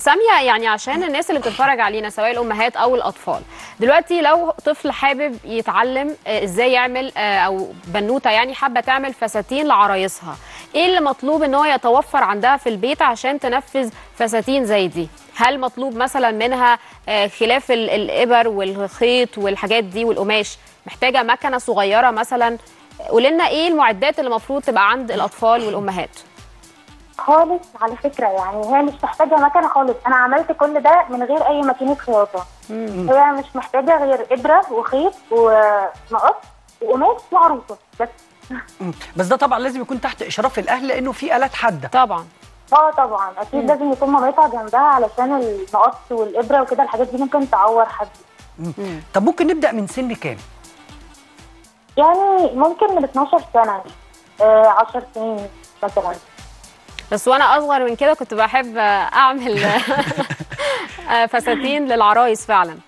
ساميه يعني عشان الناس اللي بتتفرج علينا سواء الامهات او الاطفال دلوقتي لو طفل حابب يتعلم آه، ازاي يعمل آه، او بنوته يعني حابه تعمل فساتين لعرايسها ايه اللي مطلوب ان هو يتوفر عندها في البيت عشان تنفذ فساتين زي دي هل مطلوب مثلا منها آه، خلاف ال- الابر والخيط والحاجات دي والقماش محتاجه مكنه صغيره مثلا قولي لنا ايه المعدات اللي المفروض تبقى عند الاطفال والامهات خالص على فكره يعني هي مش محتاجه مكنه خالص انا عملت كل ده من غير اي ماكينه خياطه هي مش محتاجه غير ابره وخيط ومقص وقماش وعروسه بس مم. بس ده طبعا لازم يكون تحت اشراف الاهل لانه في الات حاده طبعا اه طبعا اكيد لازم يكون مامتها جنبها علشان المقص والابره وكده الحاجات دي ممكن تعور حد مم. طب ممكن نبدا من سن كام يعني ممكن من 12 سنه آه 10 سنين مثلا بس وانا اصغر من كده كنت بحب اعمل فساتين للعرايس فعلا